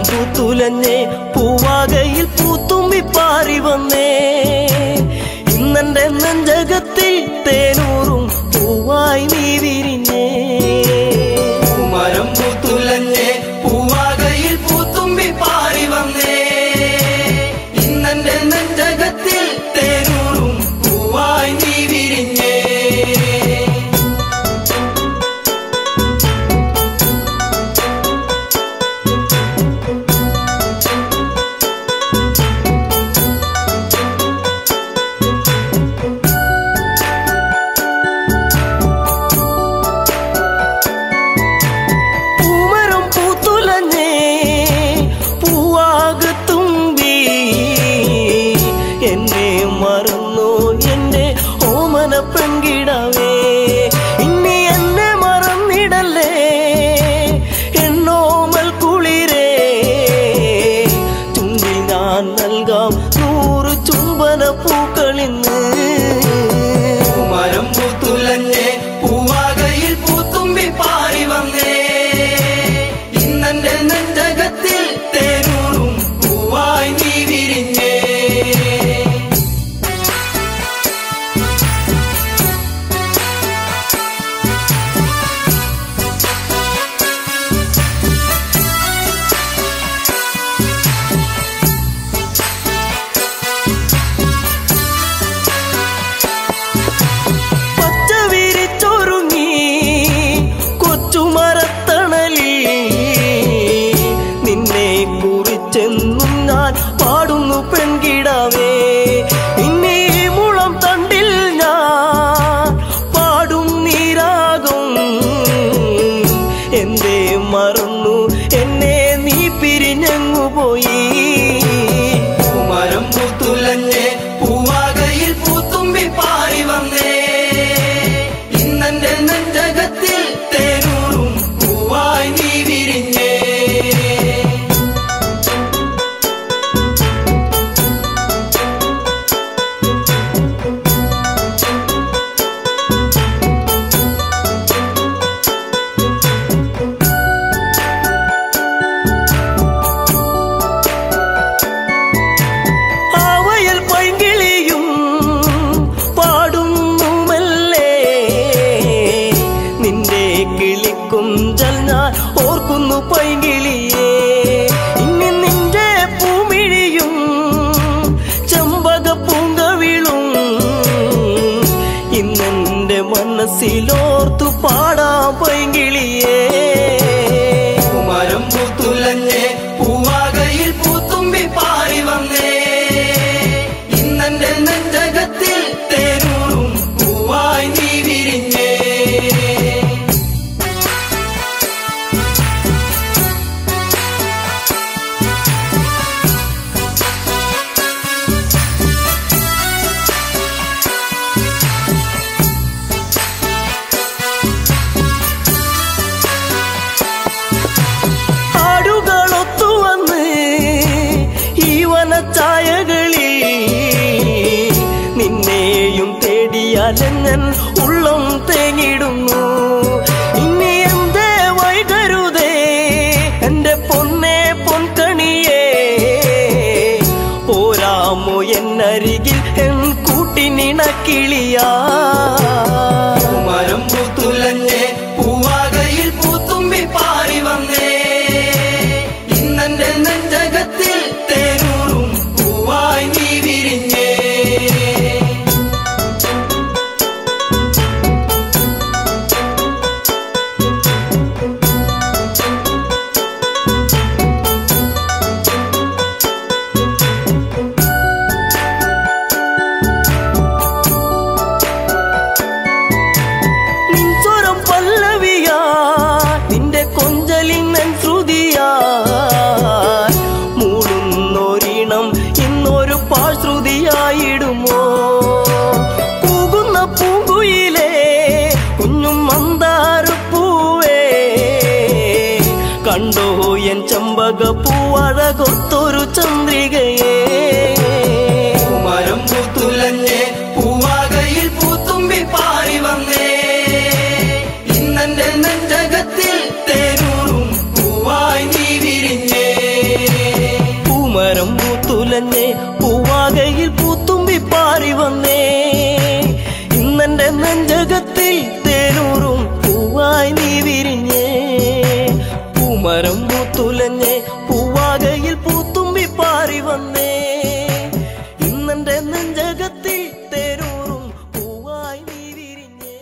പൂത്തുലഞ്ഞേ പൂവാകയിൽ പൂത്തുമ്പി പാറി വന്നേ ഇന്നെന്റെ നെഞ്ചകത്തിൽ തേനൂറും പൂവായി നീ വിരിഞ്ഞേ മരം പൂത്തുലഞ്ഞേ പൂവാകയിൽ പൂത്തുമ്പി പാറി വന്നേ ഇന്നെന്റെ നെഞ്ചകത്തിൽ തേനൂറും പൂവായി നീ വിരിഞ്ഞേ പൂമരം പൂത്തുലഞ്ഞേ പൂവാകത്തുമ്പി എന്നെ മറന്നു എന്റെ ഓമന പെൺകിടവേ ഇനി എന്നെ മറന്നിടല്ലേ എന്നോമൽ കുളിരേ ചുണ്ടിൽ ഞാൻ നൽകാം നൂറ് ചുംബന പൂക്കളിന്ന് മരം പൂത്തുലഞ്ഞേ പൂവാകയിൽ പൂത്തുമ്പി പാറി വന്നേ ഇന്നെന്റെ നെഞ്ചകത്തിൽ തേനൂറും പൂവായി നീ വിരിഞ്ഞേ പച്ച വിരിച്ചൊരുങ്ങി കൊച്ചുമരത്തണലിൽ നിന്നെ കുറിച്ചെന്നും ഞാൻ പാടുന്നു പെൺകിടാവേ ഇനി ഈ മുളം തണ്ടിൽ ഞാൻ പാടും നീരാകും എന്തേ മറന്നു എന്നെ നീ പിരിഞ്ഞങ്ങു പോയി മരം പൂത്തുലഞ്ഞേ പൂവാകയിൽ പൂത്തുമ്പി പാറി വന്നേ ഇന്നെന്റെ നെഞ്ചകത്തിൽ തേനൂറും പൂവായി നീ വിരിഞ്ഞേ ആവയൽ പൈങ്കിളിയും പാടുന്നുമല്ലേ നിന്റെ കിളിക്കുഞ്ചൽ ഞാൻ ഓർക്കുന്നു പൈങ്കിളിയേ ഇനി നിന്റെ പൂമിഴിയും ചെമ്പക പൂങ്കവിളും ഇന്നെന്റെ മനസ്സിലോർത്തു പാടാം പൈങ്കിളിയേ മരം പൂത്തുലഞ്ഞേ പൂവാകയിൽ പൂത്തുമ്പി പാറി വന്നേ ഇന്നെന്റെ നെഞ്ചകത്തിൽ തേനൂറും പൂവായി നീ വിരിഞ്ഞേ ആടുകളൊത്തു വന്ന് ഈ വനച്ചായകളിൽ നിന്നെയും തേടിയാലെങ്ങൻ ഉള്ളം തേങ്ങിടുന്നു ഇനി എന്തേ വൈകരുതേ എന്റെ പൊന്നെ പൊൻകണിയേ പോരാമോ എന്നരികിൽ എൻ കൂട്ടിനിണക്കിളിയാ മരം പൂത്തുലഞ്ഞേ പൂവാകയിൽ പൂത്തുമ്പി പാറി വന്നേ ഇന്നെന്റെ നെഞ്ചകത്തിൽ തേനൂറും പൂവായി നീ വിരിഞ്ഞേ നിൻ സ്വരം പല്ലവിയാ നിന്റെ കൊഞ്ചലിൻ നൻ ശ്രുതിയാ മൂടുന്നൊരിണം ഇന്നൊരു പാഴ്ശ്രുതിയായിടുമോ കൂകുന്ന പൂങ്കുയിലേ കുഞ്ഞും മന്ദാരപ്പൂവേ കണ്ടോ എൻ ചമ്പക പൂവഴകൊത്തൊരു ചന്ദ്രികയേ മരം പൂത്തുലഞ്ഞേ പൂവാകയിൽ പൂത്തുമ്പി പാറി വന്നേ ഇന്നെന്റെ നെഞ്ചകത്തിൽ തേനൂറും പൂവായി നീ വിരിഞ്ഞേ പൂമരം പൂത്തുലഞ്ഞേ പൂവാകയിൽ പൂത്തുമ്പി പാറി വന്നേ ഇന്നെന്റെ നെഞ്ചകത്തിൽ തേരൂറും പൂവായി നീ വിരിഞ്ഞേ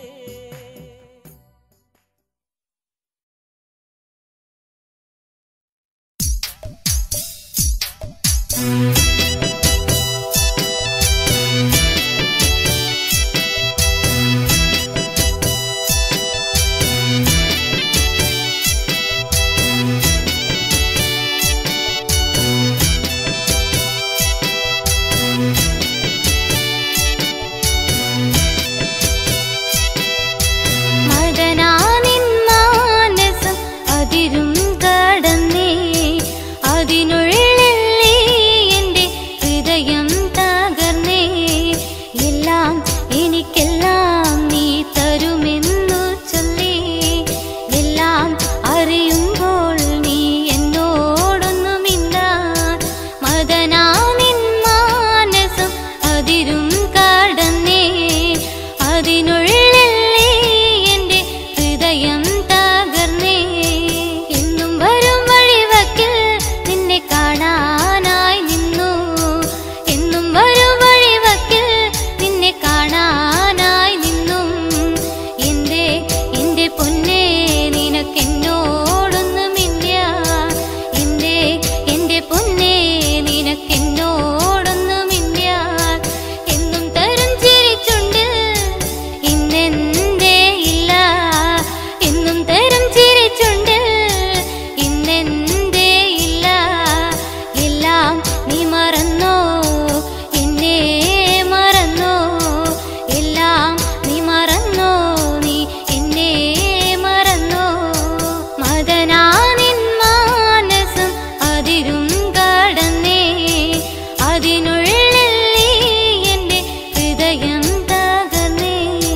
മദനാനിൻ മാനസം അതിരും കടന്നേ അതിനുള്ളിൽ നീ എൻ്റെ ഹൃദയം തകർന്നേ എല്ലാം എനിക്കെല്ലാം നീ തരുമെന്നു ചൊല്ലി എല്ലാം അറിയുമ്പോൾ നീ എന്നോടൊന്നുമില്ല മദനാനിൻ മാനസം അതിരും കടന്നേ അതിനുള്ളിൽ നീ എൻ്റെ ഹൃദയം തകർന്നേ എന്നും വരും വഴിവക്കിൽ നിന്നെ കാണാനായി നിന്നു എന്നും വരും വഴിവക്കിൽ നിന്നെ കാണാനായി നിന്നും എന്റെ എന്റെ പൊന്നേ നിനക്കെന്നോടൊന്നുമില്ല എന്റെ എന്റെ പൊന്നേ നിനക്കെന്നോടൊന്നുമില്ല എന്നും തരും ചിരിച്ചുണ്ട് ഇന്നെന്തേ ഇല്ല എന്നും തരും ചിരിച്ചുണ്ട് ഇന്നെന്തേ ഇല്ല എല്ലാം നീ മറന്നോ എന്നെ മറന്നോ എല്ലാം നീ മറന്നോ നീ എന്നെ മറന്നോ മദനാനിൻ മാനസം അതിരും കടന്നേ അതിനുള്ളിൽ നീ എൻ്റെ ഹൃദയം തകർന്നേ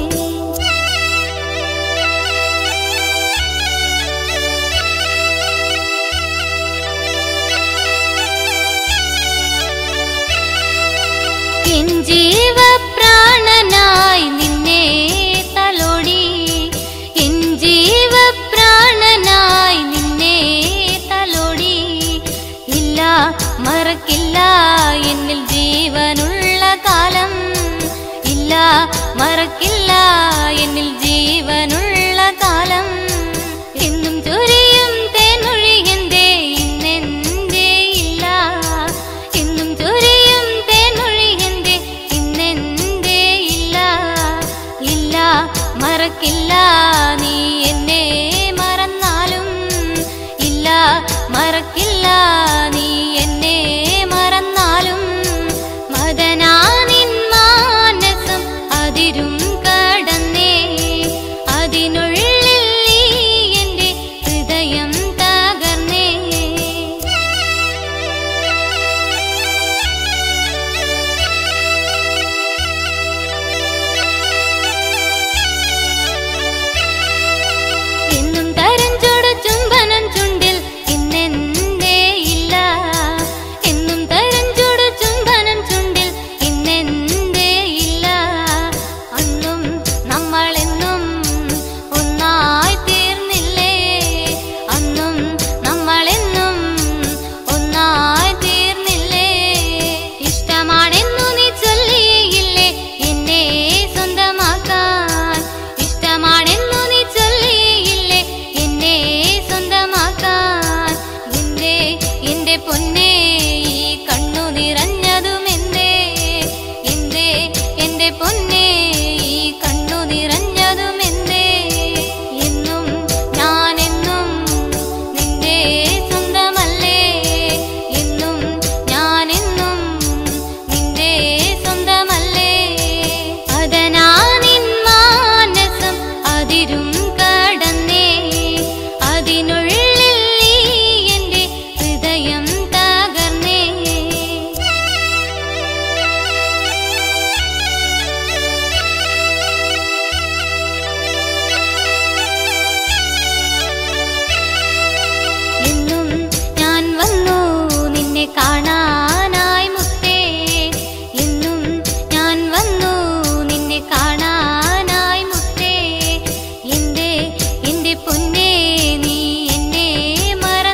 എൻ ജീവപ്രാണനായി നിന്നെ തലോടി എൻ ജീവപ്രാണനായി നിന്നെ തലോടി ഇല്ല മറക്കില്ല എന്നിൽ ജീവനുള്ള കാലം ഇല്ല മറക്കില്ല എന്നിൽ ജീവനുള്ള കാലം എന്നും ചൊരിയും തേനൊഴിയന്തേ ഇന്നെന്തേ ഇല്ല എന്നും ചൊരിയും തേനൊഴിയന്തേ ഇന്നെന്തേ ഇല്ല ഇല്ല മറക്കില്ല നീ എന്നെ മറന്നാലും ഇല്ല മറക്കില്ല നീ എന്നെ മറന്നാലും മദനാനിൻ മാനസം അതിരും കടന്നേ അതിനുള്ളിൽ നീ എൻ്റെ ഹൃദയം തകർന്നേ എന്നും തരം ചൂട് ചുംബനം ചുണ്ടിൽ ഇന്നെന്തേ ഇല്ല എന്നും തരം ചൂട് ചുംബനം ചുണ്ടിൽ ഇന്നെന്തേ ഇല്ല അന്നും നമ്മളെന്നും ഒന്നായി തീർന്നില്ലേ അന്നും നമ്മളെന്നും ഒന്നായി തീർന്നില്ലേ ഇഷ്ടമാണെന്നു നീ ചൊല്ലിയില്ലേ എന്നെ സ്വന്തമാക്കാൻ ഇഷ്ടമാണെന്നു നീ ചൊല്ലിയില്ലേ എന്നെ സ്വന്തമാക്കാൻ എന്റെ എന്റെ പൊന്നേ ഈ കണ്ണു നിറഞ്ഞതുമെന്തേ എന്റെ എന്റെ പൊന്നേ ഈ കണ്ണു നിറഞ്ഞതുമെന്തേ എന്നും ഞാനെന്നും നിന്റെ സ്വന്തമല്ലേ എന്നും ഞാനെന്നും നിന്റെ സ്വന്തമല്ലേ അതനാനിൻ മാനസം അതിരും കടന്നേ അതിനുള്ളിൽ നീ എൻ്റെ ഹൃദയം തകർന്നേ എന്നും ഞാൻ വന്നു നിന്നെ കാണാനായി മുത്തേ എന്നും ഞാൻ വന്നു നിന്നെ കാണാനായി മുത്തേ എന്റെ എന്റെ പൊന്നേ നീ എന്നെ മറ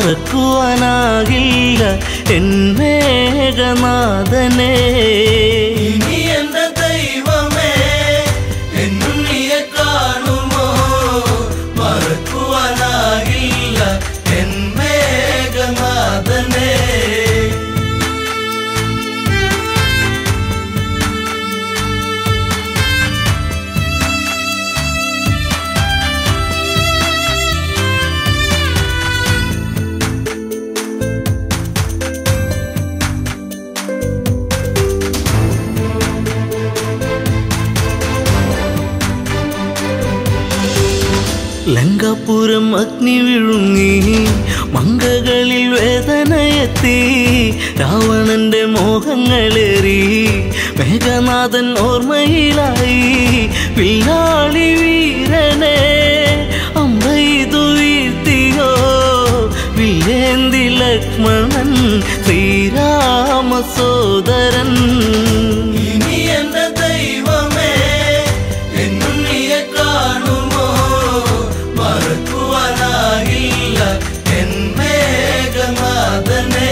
മറക്കുവാനാകില്ല എൻ മേഘനാഥനെ ഇനി എന്റെ ദൈവമേ എന്നുണ്ണിയെ കാണുമോ മറക്കുവാനാകില്ല എൻ മേഘനാഥനെ ലങ്കാപുരം അഗ്നി വിഴുങ്ങി മങ്കകളിൽ വേദനയെത്തി രാവണന്റെ മോഹങ്ങളേറി മേഘനാഥൻ ഓർമ്മയിലായി പിള്ളാളി വീരനെ അമ്പൈതു വീഴ്ത്തിയോ വില്ലേന്തി ലക്ഷ്മണൻ ശ്രീരാമ സോദരൻ ഇനി എന്റെ ദൈവമേ എന്നുണ്ണിയെ കാണുമോ മറക്കുവാനാകില്ല എൻ മേഘനാഥനെ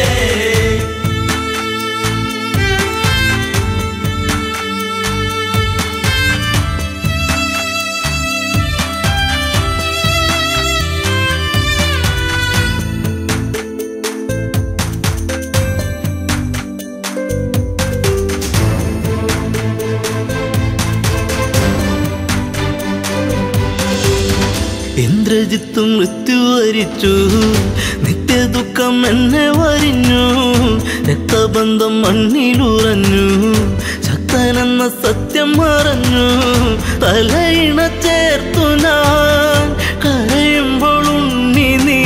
ഇന്ദ്രജിത്ത് മൃത്യു വരിച്ചു നിത്യദുഃഖം എന്നെ വരിഞ്ഞു രക്തബന്ധം മണ്ണിലുറഞ്ഞു ശക്തനെന്ന സത്യം മറഞ്ഞു തലയിണ ചേർത്തു ഞാൻ കരയുമ്പോൾ ഉണ്ണി നീ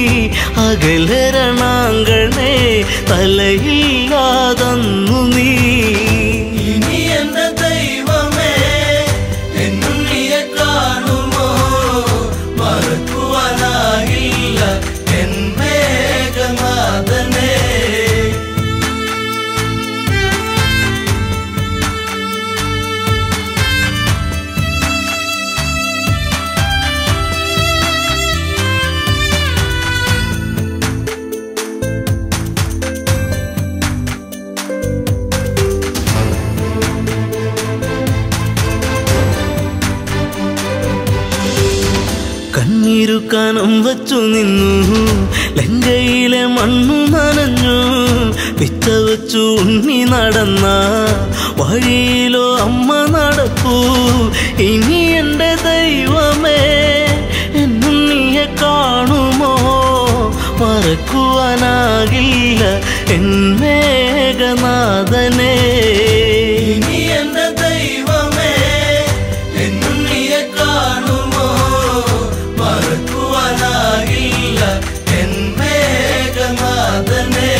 അകലരണാങ്കണേ തലയില്ലാതന്നു നീ ഇനി എന്റെ ദൈവമേ എന്നുണ്ണിയെ കാണുമോ മറക്കുവാനാകില്ല എൻ മേഘനാഥനെ കണ്ണീരു കനം വച്ചു നിന്നു ലങ്കയിലെ മണ്ണു നനഞ്ഞു പിച്ച വെച്ചു ഉണ്ണി നടന്ന വഴിയിലോ അമ്മ നടപ്പൂ ഇനി എൻ്റെ ദൈവമേ എന്നുണ്ണിയെ കാണുമോ മറക്കുവാനാകില്ല എൻ മേഘനാഥനെ ഇനി എന്റെ ദൈവമേ എന്നുണ്ണിയെ കാണുമോ മറക്കുവാനാകില്ല എൻ മേഘനാഥനെ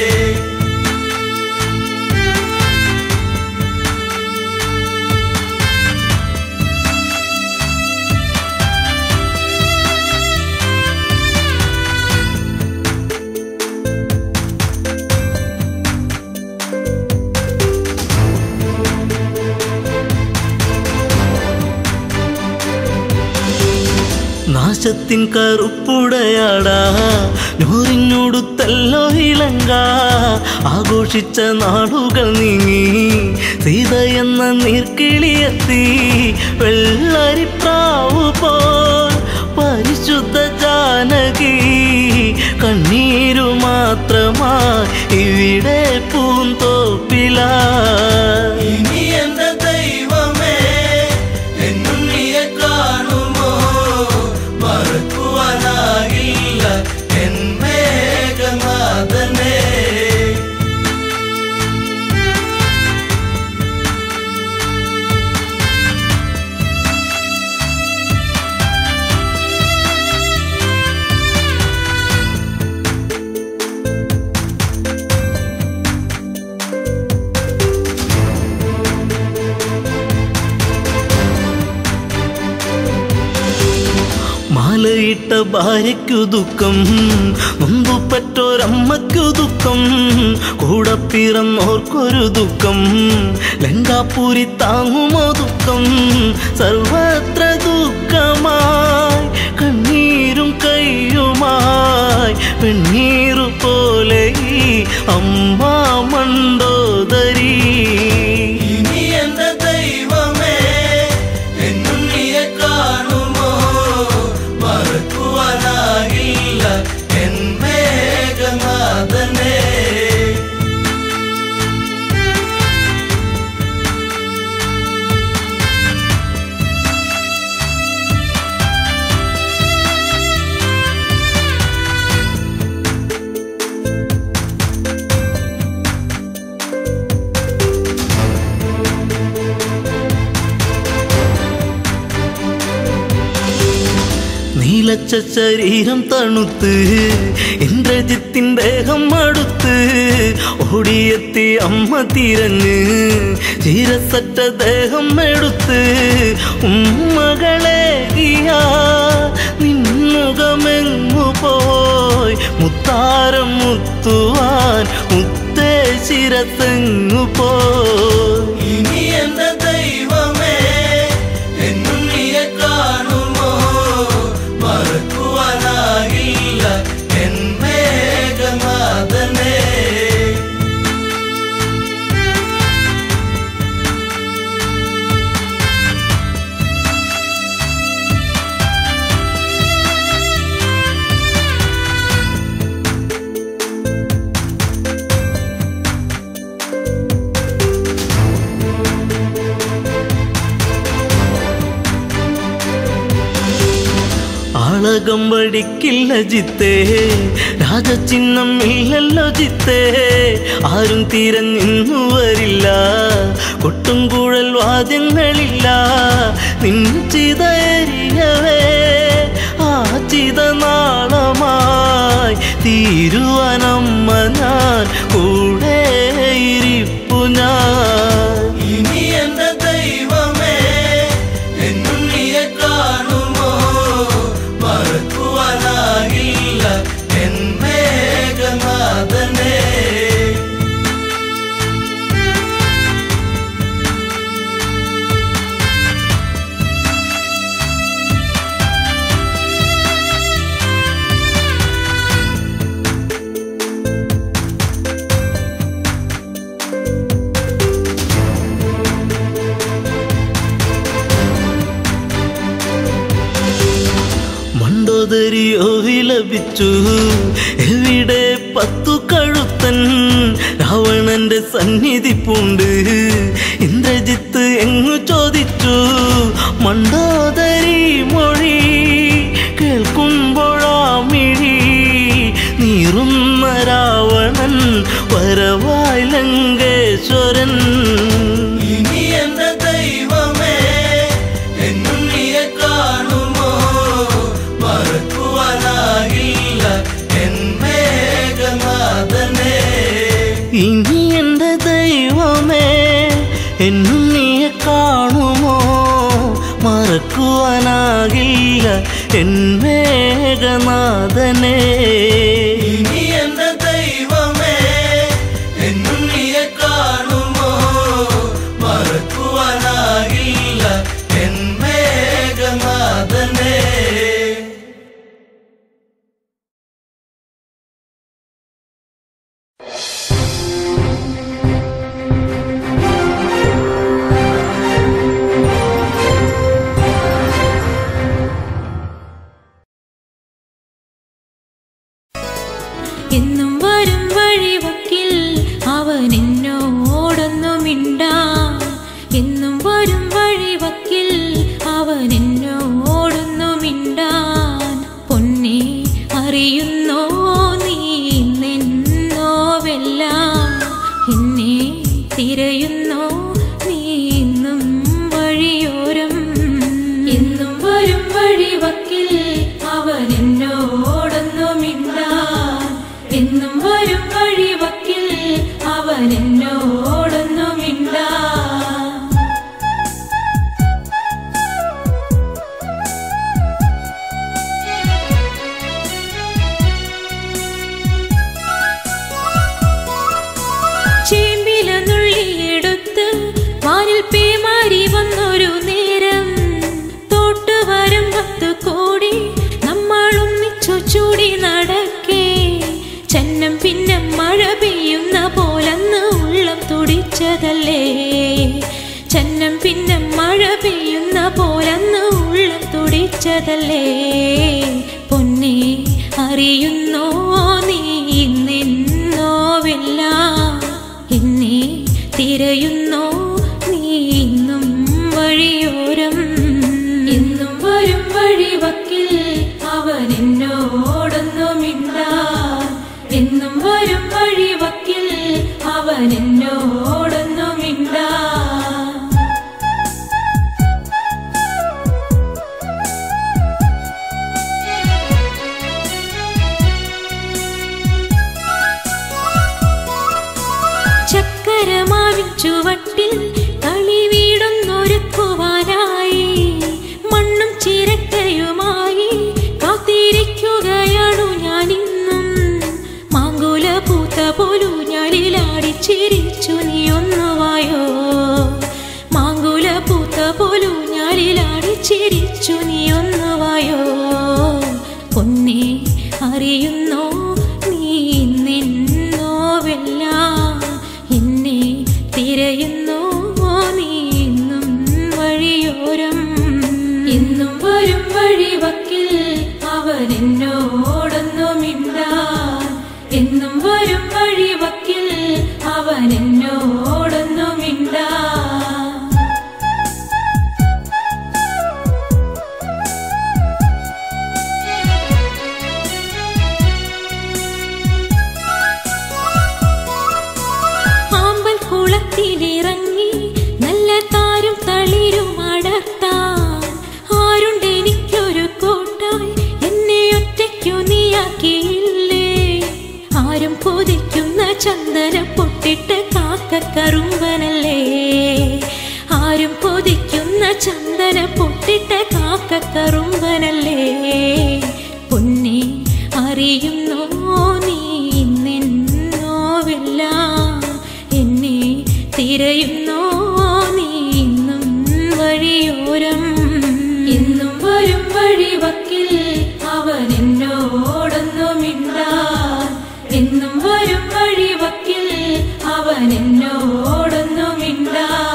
നാശത്തിൻ കറുപ്പുടയാടാ നൂറിഞ്ഞൊടുത്തല്ലോ ഇളങ്ക ആഘോഷിച്ച നാടുകൾ നീങ്ങി സീത എന്ന നീർക്കിളിയെത്തി വെള്ളരിപ്രാവ് പോൽ പരിശുദ്ധ ജാനകി കണ്ണീരു മാത്രമായി ഇവിടെ പൂന്തോപ്പിലാ ഇനി എന്റെ ദൈവമേ എന്നുണ്ണിയെ കാണുമോ മറക്കുവാനാകില്ല എൻ മേഘനാഥനെ മാലയിട്ട ഭാര്യയ്ക്കു ദുഃഖം മുമ്പ് പറ്റോരമ്മയ്ക്കു ദുഃഖം കൂടെ പിറന്നോർക്കൊരു ദുഃഖം ലങ്കാപൂരി താങ്ങുമോ ദുഃഖം സർവത്ര ദുഃഖമായി കണ്ണീരും കയ്യുമായി വെണ്ണീറു പോലെ ഈ അമ്മ മണ്ടോദരി ഇനി എന്റെ ദൈവമേ എന്നുണ്ണിയെ കാണുമോ മറക്കുവാനാകില്ല എൻ മേഘനാഥനെ നീലച്ച ശരീരം തണുത്ത് ഇന്ദ്രജിത്തിൻ ദേഹം അടുത്ത് ഓടിയെത്തി അമ്മ തിരഞ്ഞ് ചീരസറ്റ ദേഹം എടുത്ത് ഉമ്മകളെ നിന്നുകമെങ്ങു പോയി മുത്താരം മുത്തുവാൻ മുത്തേ ശിരത്തെങ്ങു പോയി ഇനി എന്റെ ദൈവമേ എന്നുണ്ണിയെ കാണുമോ മറക്കുവാനാകില്ല എൻ മേഘനാഥനെ ആളകം വടിക്കില്ല ജിത്തേ രാജചിഹ്നം ഇല്ലല്ലോ ജിത്തേ ആരും തിരഞ്ഞിന്നു വരില്ല കൊട്ടും കൂഴൽ വാദ്യങ്ങളില്ല നിഞ്ചിതയരിയവേ ആ ചിതനാളമായി തീരുവനമ്മ ഞാൻ കൂടെ ഇരിപ്പു ഞാൻ ഇനി എന്റെ ദൈവമേ എന്നുണ്ണിയെ കാണുമോ മറക്കുവാനാകില്ല എൻ മേഘനാഥനെ മണ്ടോദരിയോ വിലപിച്ചു എവിടെ പത്തു കഴുത്തൻ രാവണന്റെ സന്നിധി പൂണ്ട് ഇന്ദ്രജിത്ത് എങ്ങു ചോദിച്ചു മണ്ടോദരി മൊഴി കേൾക്കുമ്പോഴാ മിഴി നീറുന്ന രാവണൻ വരവായി ലങ്കേശ്വരൻ ഇനി എന്റെ ദൈവമേ എന്നുണ്ണിയെ കാണുമോ മറക്കുവാനാകില്ല എൻ മേഘനാഥനെ ഇനി എന്റെ ദൈവമേ എന്നും നീയെ കാണുമോ മറക്കുവാനാകില്ല എൻ മേഘനാഥനെ ഇനി എന്റെ ദൈവമേ എന്നുണ്ണിയെ കാണുമോ മറക്കുവാനാകില്ല എൻ മേഘനാഥനെ എന്നും വരും വഴിവക്കിൽ അവൻ എന്നോടൊന്നു മിണ്ടാൻ എന്നും വരും വഴിവക്കിൽ അവൻ എന്നോടൊന്നു മിണ്ടാൻ പൊന്നെ അറിയുന്നോ നീ നിന്നോവെല്ലാം എന്നെ തിരയുന്നോ നീ ഇന്നും വഴിയോരം എന്നും വരും വഴിവക്കിൽ അവൻ എന്നോടൊന്നു മിണ്ടാൻ എന്നും വരും വഴിവക്കിൽ അവൻ എന്നോടൊന്നു മിണ്ടാൻ ചേമ്പില നുള്ളിയെടുത്ത് വാനിൽ പേമാരി വന്നൊരു നേരം തോട്ടുവരം പത്ത് കോടി നമ്മൾ ഒന്നിച്ചു ചൂടി നടക്കേ ചന്നം പിന്നെ മഴ പെയ്യുന്ന പോലന്ന് ഉള്ളം തുടിച്ചതല്ലേ ചന്നം പിന്നെ മഴ പെയ്യുന്ന പോലന്ന് ഉള്ളം തുടിച്ചതല്ലേ പൊന്നെ അറിയുന്നോ നീ നിന്നോവില്ല എന്നെ തിരയുന്നോ നീ ഇന്നും വഴിയോരം എന്നും വരും വഴിവക്കിൽ അവൻ എന്നോടൊന്നുമില്ല എന്നും വരും വഴിവക്കിൽ അവൻ എന്നോടൊന്നുമില്ല ചക്കരമാവിൻ ചുവട്ടിൽ കളി വീടൊന്നൊരുക്കുവാനായി മണ്ണും ചിരക്കയുമായി കാത്തിരിക്കുകയാണു ഞാനിന്നും മാങ്കുല പൂത്ത പോലു ഞാനിലാടി ചിരിച്ചു നീ ഒന്നുവായോ മാങ്കുല പൂത്ത പോലു ഞാനിലാടി ചിരിച്ചു നീ ഒന്നുവായോ പൊന്നെ അറിയുന്നോ നീ നിന്നോവല്ല എന്നെ തിരയുന്നോ നീ ഇന്നും വഴിയോരം എന്നും വരും വഴിവക്കിൽ അവൻ എന്നോടൊന്നുമില്ല എന്നും വരും വഴിവക്കിൽ അവൻ എന്നോടൊന്നുമില്ല ആമ്പൽ കുളത്തിലിറങ്ങി നല്ല താരും തളിരും അടർത്താൻ ആരുണ്ടെനിക്കൊരു കോട്ടായി എന്നെ ഒറ്റയ്ക്കു നീയാക്കിയില്ലേ ആരും കൊതിക്കുന്ന ചന്ദന പൊട്ടിട്ട് കാക്ക കറുമ്പനല്ലേ ആരും കൊതിക്കുന്ന ചന്ദന പൊട്ടിട്ട് കാക്ക കറുമ്പനല്ലേ പൊന്നെ അറിയുന്നോ നീ നിന്നോവില്ല എന്നെ തിരയുന്നോ നീ ഇന്നും വഴിയോരം എന്നും വരും വഴിവക്കിൽ അവൻ എന്നോടൊന്നുമില്ല എന്നും വരും വഴിവക്കിൽ അവൻ എന്നോടൊന്നുമില്ല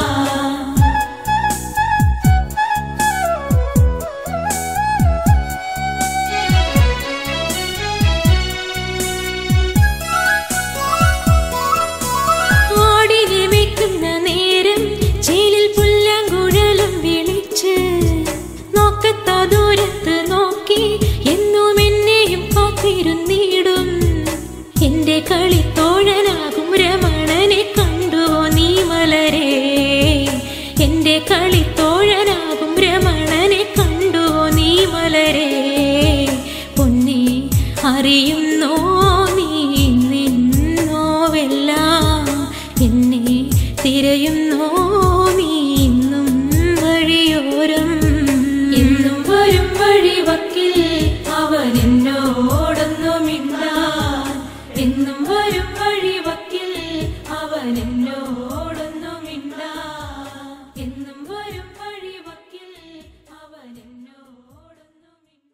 ആടിനെ മേക്കുന്ന നേരം ചേലിൽ പുല്ലാങ്കുഴലും വിളിച്ച് നോക്കത്ത ദൂരത്ത് നോക്കി എന്നും എന്നെയും കാത്തിരുന്നിടും എന്റെ കളിത്തോഴനാകും രമണനെ കണ്ടുവോ നീ മലരേ എന്റെ കളിത്തോഴനാകും രമണനെ കണ്ടുവോ നീ മലരേ പൊന്നെ അറിയുന്നോ നീ നിന്നോവല്ല എന്നെ തിരയുന്നോ നീ ഇന്നും വഴിയോരം എന്നും വരും വഴിവക്കിൽ അവൻ എന്നോടൊന്നുമില്ല എന്നും വരും വഴിവക്കിൽ അവൻ എന്നോടൊന്നുമില്ല എന്നും വരും വഴിവക്കിൽ അവൻ എന്നോടൊന്നുമില്ല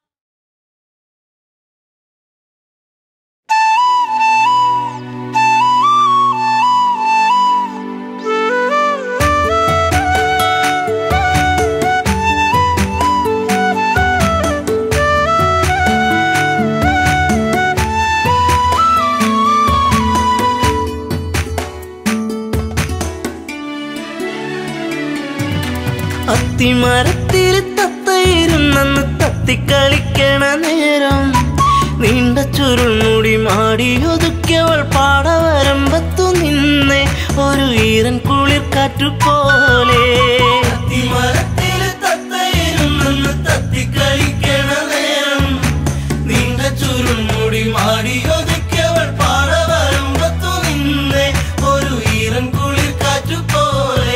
അത്തിമരത്തിൽ തത്തയിരുന്നെന്ന് തത്തിക്കളിക്കണ നേരം നീണ്ട ചുരുൾമുടി മാടിയൊതുക്കിയവൾ പാടവരമ്പത്തു നിന്നെ ഒരു ഈരൻ കുളിർ കാറ്റുപോലെ അത്തിമരത്തില് തത്തയിരുന്നെന്ന് തത്തിക്കളിക്കണ നേരം നീണ്ട ചുരുൾമുടി മാടിയൊതുക്കിയവൾ പാടവരമ്പത്തു നിന്നെ ഒരു ഈറൻ കുളിർ കാറ്റുപോലെ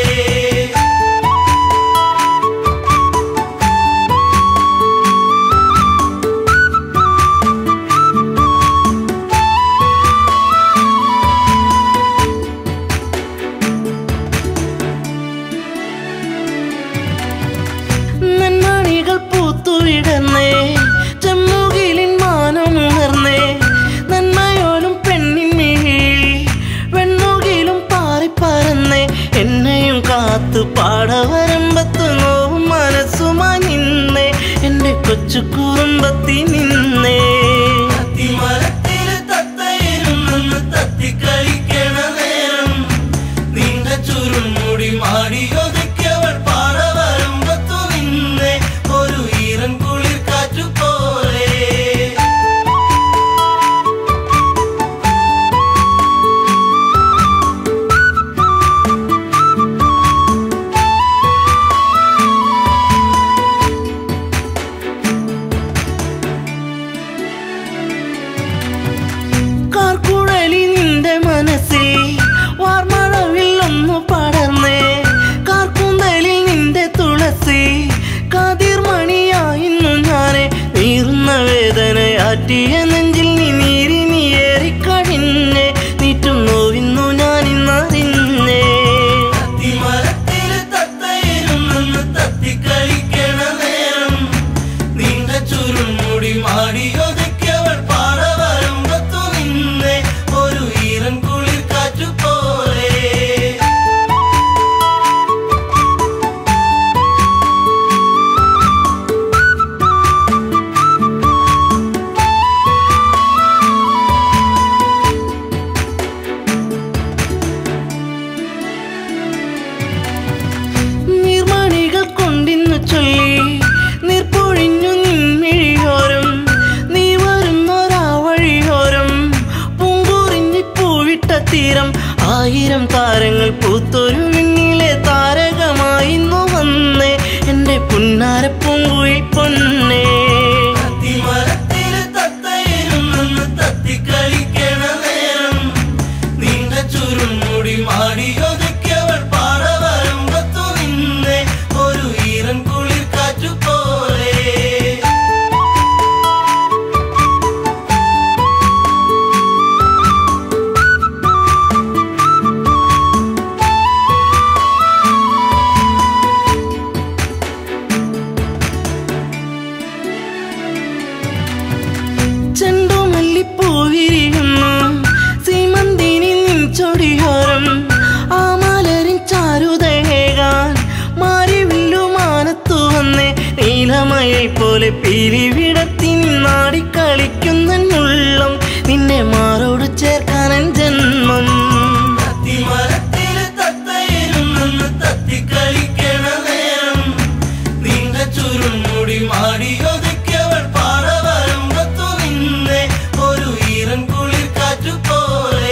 കാർക്കുഴലി നിന്റെ മനസ്സിൽ വാർമഴവിൽ ഒന്ന് പടർന്നേ കാർക്കുന്തലിൽ നിന്റെ തുളസി കതിർമണിയായിരുന്നു ഞാനെ നീറുന്ന വേദനയാറ്റിയ നെഞ്ചിൽ നീ നീരി നീയേറിക്കഴിഞ്ഞേ നീറ്റും നോവിന്നു ഞാൻ ഇന്നറിഞ്ഞേ അത്തിമരത്തില് തത്തയിരുന്നെന്ന് തത്തിക്കളിക്കണ നേരം നീണ്ട ചുരുൾമുടി മാടിയൊതുക്കിയവൾ പാടവരമ്പത്തു നിന്നെ ഒരു ഈറൻ കുളിർ കാറ്റു പോലെ നീർമണികൾ കൊണ്ടിന്നു ചൊല്ലി നീർപ്പൊഴിഞ്ഞു നിൻമിഴിയോരം നീ വരുന്നൊരാ വഴിയോരം പൂങ്കുറിഞ്ഞി പൂവിട്ട തീരം ആയിരം താരങ്ങൾ പൂത്തൊരു മിന്നിലെ താരകമായിന്നു വന്നേ എന്റെ പുന്നാര പൂങ്കുയിൽ പൊന്നേ അത്തിമരത്തില് തത്തയിരുന്നെന്ന് തത്തിക്കളിക്കണ നേരം നീണ്ട ചുരുൾമുടി മാടിയൊതുക്കിയവൾ പാടവരമ്പത്തു നിന്നെ ഒരു ഈറൻ കുളിർ കാറ്റു പോലെ ചെണ്ടുമല്ലിപ്പൂവിരിയുന്നു സീമന്തിനി നിൻ ചൊടിയോരം ആ മലരിൻ ചാരുതേകാൻ മാറിവില്ലുമാനത്തു വന്നേ നീലമയെ പോലെ പീലി വിടത്തി നിന്നാടിക്കളിക്കുന്ന ഉള്ളം നിന്നെ മാറോട് ചേർക്കാനൻ ജന്മം അത്തിമരത്തില് തത്തയിരുന്നെന്ന് തത്തിക്കളിക്കണ നേരം നീണ്ട ചുരുൾമുടി മാടിയൊതുക്കിയവൾ പാടവരമ്പത്തു നിന്നെ ഒരു ഈറൻ കുളിർ കാറ്റു പോലെ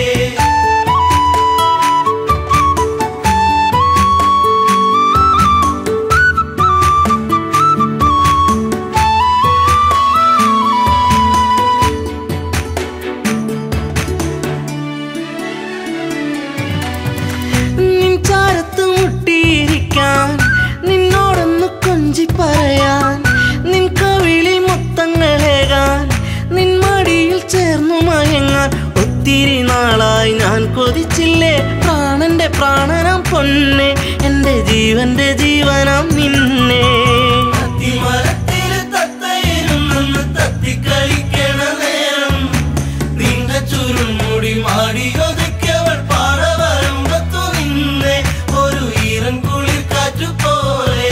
നിൻ ചാരത്ത് മുട്ടിയിരിക്കാൻ നിന്നോടൊന്ന് കൊഞ്ചി പറയാൻ നിൻ കവിളിൽ മുത്തങ്ങളേകാൻ നിൻ മടിയിൽ ചേർന്നു മയങ്ങാൻ ഒത്തിരി നാളായി ഞാൻ കൊതിച്ചില്ലേ പ്രാണന്റെ പ്രാണനാം പൊന്നെ എന്റെ ജീവന്റെ ജീവനാം നിന്നെ അത്തിമരത്തില് തത്തയിരുന്നെന്ന് തത്തിക്കളിക്കണ നേരം നീണ്ട ചുരുൾമുടി മാടിയൊതുക്കിയവൾ പാടവരമ്പത്തു നിന്നെ ഒരു ഈറൻ കുളിർ കാറ്റു പോലെ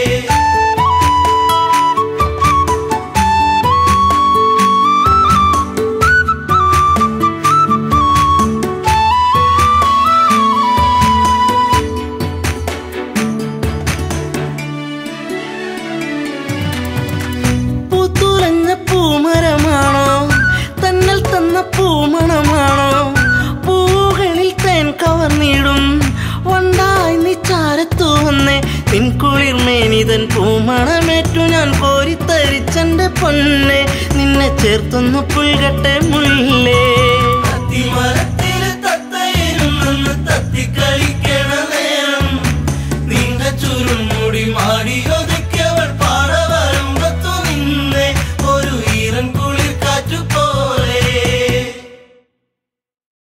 പൂത്തുലഞ്ഞ പൂമരമാണോ തന്നൽ തന്ന പൂമണമാണോ പൂകളിൽ തേൻ കവർന്നിടും വണ്ടായി നീ ചാരത്തു വന്നേ നിൻ കുളിർമേനിതൻ പൂമണമേറ്റു ഞാൻ കോരിത്തരിച്ചെന്റെ പൊന്നെ നിന്നെ ചേർത്തൊന്നു പുൽകട്ടെ മുല്ലേ